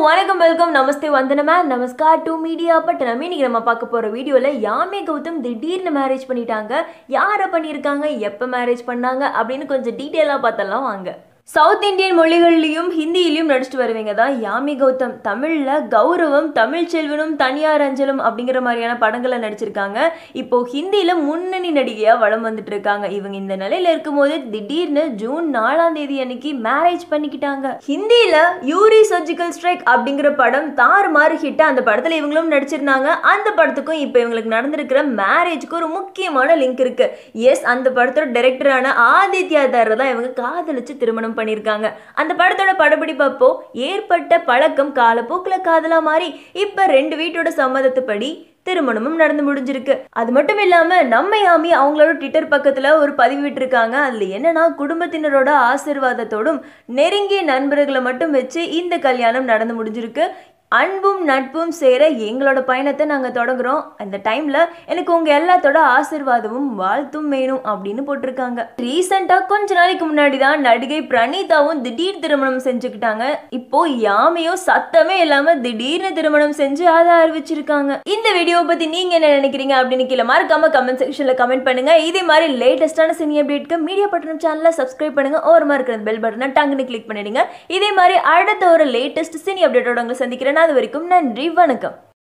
வணக்கம் வெல்கம் நமஸ்தே வந்தனமே நமஸ்கார் டு மீடியா பட் நம்ம இன்னைக்கு நம்ம பார்க்க போகிற வீடியோவில் யாமே கௌதம் திடீர்னு மேரேஜ் பண்ணிட்டாங்க யாரை பண்ணியிருக்காங்க எப்போ மேரேஜ் பண்ணாங்க அப்படின்னு கொஞ்சம் டீட்டெயிலாக பார்த்தலாம் வாங்க சவுத் இந்தியன் மொழிகள்லையும் ஹிந்தியிலையும் நடிச்சிட்டு வருவீங்க தான் யாமி கௌதம் தமிழில் கௌரவம் தமிழ் செல்வனும் தனியார் அஞ்சலும் அப்படிங்கிற மாதிரியான படங்களை நடிச்சிருக்காங்க இப்போ ஹிந்தியில் முன்னணி நடிகையாக வளம் வந்துட்டு இருக்காங்க இவங்க இந்த நிலையில இருக்கும்போது திடீர்னு ஜூன் நாலாம் தேதி அன்னைக்கு மேரேஜ் பண்ணிக்கிட்டாங்க ஹிந்தியில் யூரி சர்ஜிக்கல் ஸ்ட்ரைக் அப்படிங்கிற படம் தாறு மாறு ஹிட் அந்த படத்தில் இவங்களும் நடிச்சிருந்தாங்க அந்த படத்துக்கும் இப்போ இவங்களுக்கு நடந்திருக்கிற மேரேஜ்க்கு ஒரு முக்கியமான லிங்க் இருக்கு எஸ் அந்த படத்தோட டைரக்டரான ஆதித்யா தாரை தான் இவங்க காதலிச்சு திருமணம் பண்ணியிருக்காங்க அந்த படத்தோட படப்பிடிப்பு அப்போ ஏற்பட்ட பழக்கம் காலப்போக்கில் காதலா மாறி இப்போ ரெண்டு வீட்டோட சம்மதத்துப்படி திருமணமும் நடந்து முடிஞ்சிருக்கு அது மட்டும் இல்லாம நம்ம யாமி அவங்களோட ட்விட்டர் பக்கத்துல ஒரு பதிவு விட்டிருக்காங்க அதுல என்னன்னா குடும்பத்தினரோட ஆசிர்வாதத்தோடும் நெருங்கிய நண்பர்களை மட்டும் வச்சு இந்த கல்யாணம் நடந்து முடிஞ்சிருக்கு அன்பும் நட்பும் சேர எங்களோட பயணத்தை நாங்கள் தொடங்குறோம் அந்த டைமில் எனக்கு உங்கள் எல்லாத்தோட ஆசிர்வாதமும் வாழ்த்தும் வேணும் அப்படின்னு போட்டிருக்காங்க ரீசெண்டாக கொஞ்ச நாளைக்கு முன்னாடி தான் நடிகை பிரணீதாவும் திடீர் திருமணம் செஞ்சுக்கிட்டாங்க இப்போ யாமையும் சத்தமே இல்லாமல் திடீர்னு திருமணம் செஞ்சு அதை அறிவிச்சிருக்காங்க இந்த வீடியோவை பற்றி நீங்கள் என்ன நினைக்கிறீங்க அப்படின்னு கீழே மறக்காம கமெண்ட் செக்ஷனில் கமெண்ட் பண்ணுங்க இதே மாதிரி லேட்டஸ்டான சினி அப்டேட்க்கு மீடியா பட்டணம் சேனலை சப்ஸ்கிரைப் பண்ணுங்க ஓரமாக இருக்கிற பெல் பட்டனை டங்குன்னு கிளிக் பண்ணிடுங்க இதே மாதிரி அடுத்த ஒரு லேட்டஸ்ட் சினி அப்டேட்டோட உங்களை சந்திக்கிறேன் அது வரைக்கும் நன்றி வணக்கம்